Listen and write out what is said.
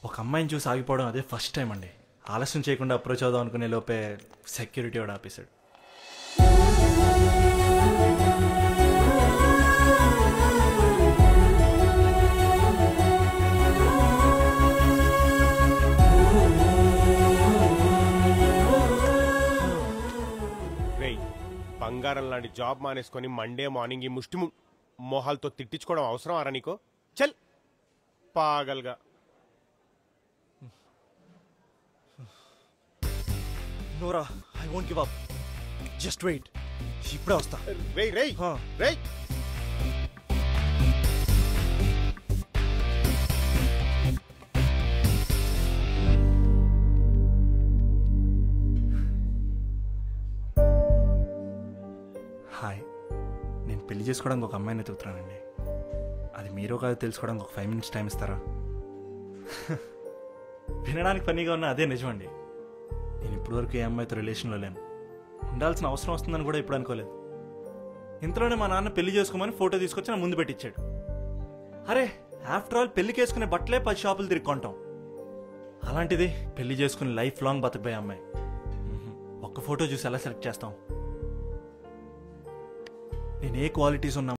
ఒక అమ్మాయిని చూసి ఆగిపోవడం అదే ఫస్ట్ టైం అండి ఆలస్యం చేయకుండా అప్రోచ్ అవుదాం అనుకునే లోపే సెక్యూరిటీ వాడు ఆపేశాడు రేయ్ బంగారం లాంటి జాబ్ మానేసుకొని మండే మార్నింగ్ ఈ ముష్టి ము- మొహాలతో తిట్టించుకోవడం అవసరం ఆరా నీకు చల్ పాగల్గా నోరా I won't give up just wait ఇప్పుడే వస్తా రేయ్ రేయ్ హా. రేయ్ హాయ్ నేను పెళ్లి చేసుకోవడానికి ఒక అమ్మాయిని ఎతుకుతున్నానండి అది మీరో కాదో తెలుసుకోవడానికి ఒక ఫైవ్ మినిట్స్ టైం ఇస్తారా వినడానికి పనిగా ఉన్న అదే నిజమండి నేను ఇప్పటివరకు ఏ అమ్మాయితో రిలేషన్లో లేను ఉండాల్సిన అవసరం వస్తుందని కూడా ఇప్పుడు అనుకోలేదు ఇంతలోనే మా నాన్న పెళ్లి చేసుకోమని ఫోటో తీసుకొచ్చి నా ముందు పెట్టించాడు అరే ఆఫ్టర్ ఆల్ పెళ్లికి వేసుకునే బట్టలే పది షాపులు తిరిగి కొంటాం అలాంటిది పెళ్లి చేసుకుని లైఫ్ లాంగ్ బతకబోయే అమ్మాయి మ్హూ. ఒక్క ఫోటో చూసి ఎలా సెలెక్ట్ చేస్తాం నేను ఏ క్వాలిటీస్ ఉన్న